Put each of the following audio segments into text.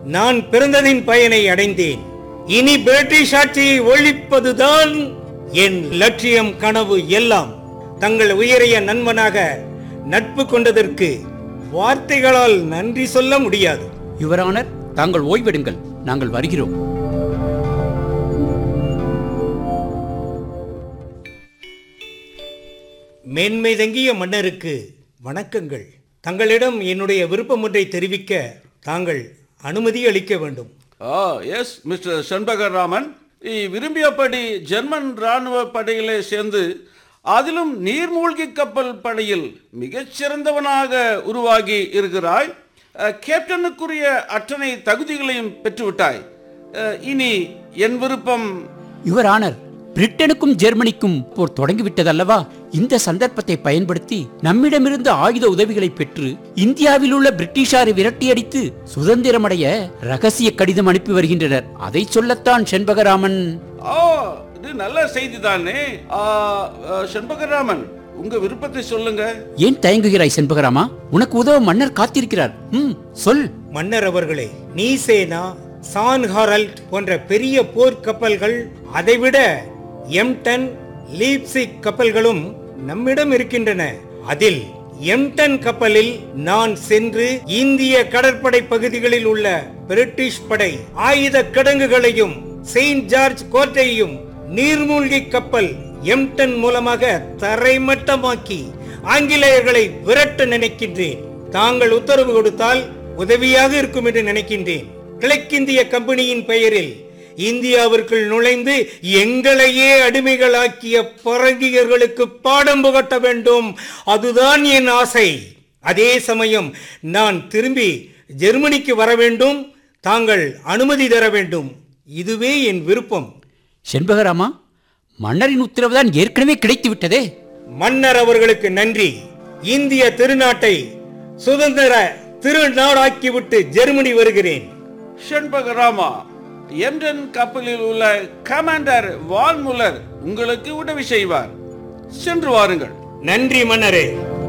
நான் பிறந்ததின் பயனை அடைந்தேன் இனி பிரிட்டிஷ் ஆட்சியை ஒழிப்பதுதான் என் லட்சியம் கனவு எல்லாம் தங்கள் உயரிய நண்பனாக நட்பு கொண்டதற்கு வார்த்தைகளால் நன்றி சொல்ல முடியாது யுவரானர் தாங்கள் ஓய்வெடுங்கள் நாங்கள் வருகிறோம் மேன்மை தங்கிய மன்னருக்கு வணக்கங்கள் தங்களிடம் என்னுடைய விருப்பம் ஒன்றை தெரிவிக்க தாங்கள் அனுமதி அளிக்க வேண்டும் ஆ எஸ் மிஸ்டர் செண்பகராமன் நீ விரும்பியபடி ஜெர்மன் இராணுவ படையிலே சேர்ந்து அதிலும் நீர்மூழ்கி கப்பல் படையில் மிகச்சிறந்தவனாக உருவாகி இருக்கிறாய் அஹ், கேப்டனுக்குரிய அத்தனை தகுதிகளையும் பெற்றுவிட்டாய் அஹ், இனி என் விருப்பம் யுவரானர் பிரிட்டனுக்கும் ஜெர்மனிக்கும் போர் தொடங்கிவிட்டதல்லவா இந்த சந்தர்ப்பத்தை பயன்படுத்தி நம்மிடமிருந்து ஆயுத உதவிகளை பெற்று இந்தியாவில் உள்ள பிரிட்டிஷாரை விரட்டியடித்து சுதந்திரமடைய ரகசிய கடிதம் அனுப்பி வருகின்றனர் அதை சொல்லத்தான் செண்பகராமன் ஆ இது நல்ல செய்தி தானே செண்பகராமன் உங்க விருப்பத்தை சொல்லுங்க ஏன் தயங்குகிறாய் செண்பகராமா உனக்கு உதவ மன்னர் காத்திருக்கிறார் ம் சொல் மன்னர் அவர்களே நீசேனா சான் ஹாரல்ட் போன்ற பெரிய போர் கப்பல்கள் அதைவிட எம்டன் லீப்சிக் கப்பல்களும் நம்மிடம் இருக்கின்றன அதில் எம்டன் கப்பலில் நான் சென்று இந்திய கடற்படை பகுதிகளில் உள்ள பிரிட்டிஷ் படை ஆயுத கிடங்குகளையும் செயின்ட் ஜார்ஜ் கோட்டையையும் நீர்மூழ்கி கப்பல் எம்டன் மூலமாக தரைமட்டமாக்கி ஆங்கிலேயர்களை விரட்ட நினைக்கின்றேன் தாங்கள் உத்தரவு கொடுத்தால் உதவியாக இருக்கும் என்று நினைக்கின்றேன் கிழக்கிந்திய கம்பெனியின் பெயரில் இந்தியாவிற்குள் நுழைந்து எங்களையே அடிமைகளாக்கிய பரங்கியர்களுக்கு பாடம் புகட்ட வேண்டும் அதுதான் என் ஆசை அதே சமயம் நான் திரும்பி ஜெர்மனிக்கு வர வேண்டும் தாங்கள் அனுமதி தர வேண்டும் இதுவே என் விருப்பம் செண்பகராமா மன்னரின் உத்தரவுதான் ஏற்கனவே கிடைத்து விட்டதே மன்னர் அவர்களுக்கு நன்றி இந்திய திருநாட்டை சுதந்திர திருநாடாக்கிவிட்டு ஜெர்மனி வருகிறேன் ஷண்பகராமா எம்டன் கப்பலில் உள்ள கமாண்டர் வால்முலர் உங்களுக்கு உதவி செய்வார் சென்று வாருங்கள் நன்றி மன்னரே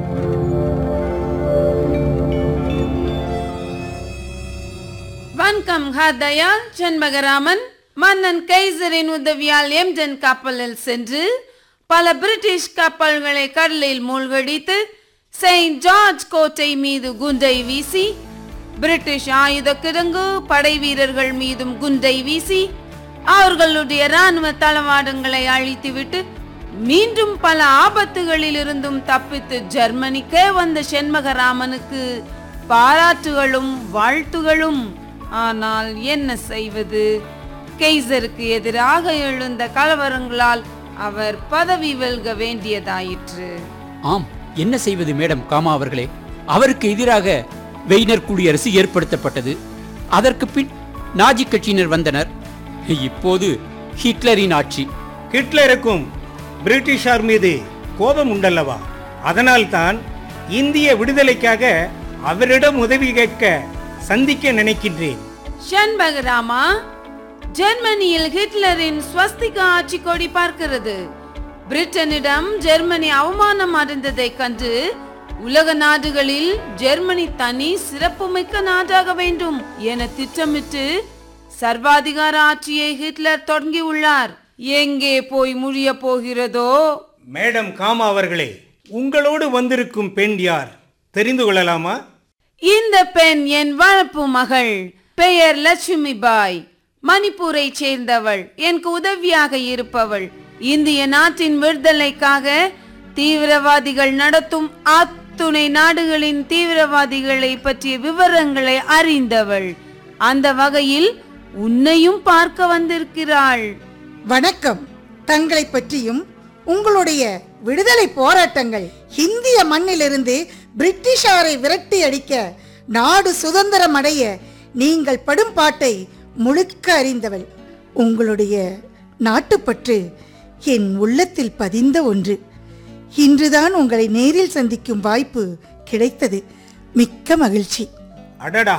வணக்கம் ஹாதயால் செண்பகராமன் மன்னன் கைசரின் உதவியால் எம்டன் கப்பலில் சென்று பல பிரிட்டிஷ் கப்பல்களை கடலில் மூழ்கடித்து செயின்ட் ஜார்ஜ் கோட்டை மீது குண்டை வீசி பிரிட்டிஷ் ஆயுத கிடங்கு படை வீரர்கள் மீதும் குண்டை வீசி அவர்களுடைய ராணுவ தளவாடங்களை அழித்துவிட்டு மீண்டும் பல ஆபத்துகளில் இருந்தும் தப்பித்து ஜெர்மனிக்கே வந்த செண்பகராமனுக்கு பாராட்டுகளும் வாழ்த்துகளும் ஆனால் என்ன செய்வது கெய்சருக்கு எதிராக எழுந்த கலவரங்களால் அவர் பதவி வெல்க வேண்டியதாயிற்று ஆம் என்ன செய்வது மேடம் காமா அவர்களே அவருக்கு எதிராக வெய்னர் குடியரசு ஏற்படுத்தப்பட்டது அதற்கு பின் நாஜி கட்சியினர் வந்தனர் இப்போது ஹிட்லரின் ஆட்சி ஹிட்லருக்கும் பிரிட்டிஷார் மீது கோபம் உண்டல்லவா அதனால்தான் இந்திய விடுதலைக்காக அவரிடம் உதவி கேட்க சந்திக்க நினைக்கின்றேன் ஷண்பகராமா ஜெர்மனியில் ஹிட்லரின் ஸ்வஸ்திகா ஆட்சி கொடி பார்க்கிறது பிரிட்டனிடம் ஜெர்மனி அவமானம் அடைந்ததைக் கண்டு உலக நாடுகளில் ஜெர்மனி தனி சிறப்புமிக்க நாடாக வேண்டும் என திட்டமிட்டு சர்வாதிகார ஆட்சியை ஹிட்லர் தொடங்கியுள்ளார் எங்கே போய் முடிய போகிறதோ மேடம் காமா அவர்களே உங்களோடு வந்திருக்கும் பெண் யார் தெரிந்து கொள்ளலாமா இந்த பெண் என் வளர்ப்பு மகள் பெயர் லட்சுமி பாய் மணிப்பூரை சேர்ந்தவள் எனக்கு உதவியாக இருப்பவள் இந்திய நாட்டின் விடுதலைக்காக தீவிரவாதிகள் நடத்தும் அத்துணை நாடுகளின் தீவிரவாதிகளை பற்றிய விவரங்களை அறிந்தவள் அந்த வகையில் உன்னையும் பார்க்க வந்திருக்கிறாள் வணக்கம் தங்களை பற்றியும் உங்களுடைய விடுதலை போராட்டங்கள் இந்திய மண்ணிலிருந்து பிரிட்டிஷாரை விரட்டி அடிக்க நாடு சுதந்திரம் அடைய நீங்கள் படும் பாட்டை முழுக்க அறிந்தவள் உங்களுடைய நாட்டுப்பற்று என் உள்ளத்தில் பதிந்த ஒன்று இன்றுதான் உங்களை நேரில் சந்திக்கும் வாய்ப்பு கிடைத்தது மிக்க மகிழ்ச்சி அடடா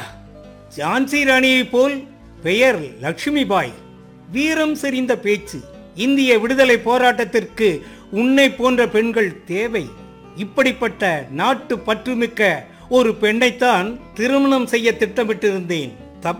ஜான்சி ராணியைப் போல் பெயர் லட்சுமி பாய் வீரம் செறிந்த பேச்சு இந்திய விடுதலை போராட்டத்திற்கு உன்னை போன்ற பெண்கள் தேவை இப்படிப்பட்ட நாட்டு பற்றுமிக்க ஒரு பெண்ணைத்தான் திருமணம் செய்ய திட்டமிட்டிருந்தேன்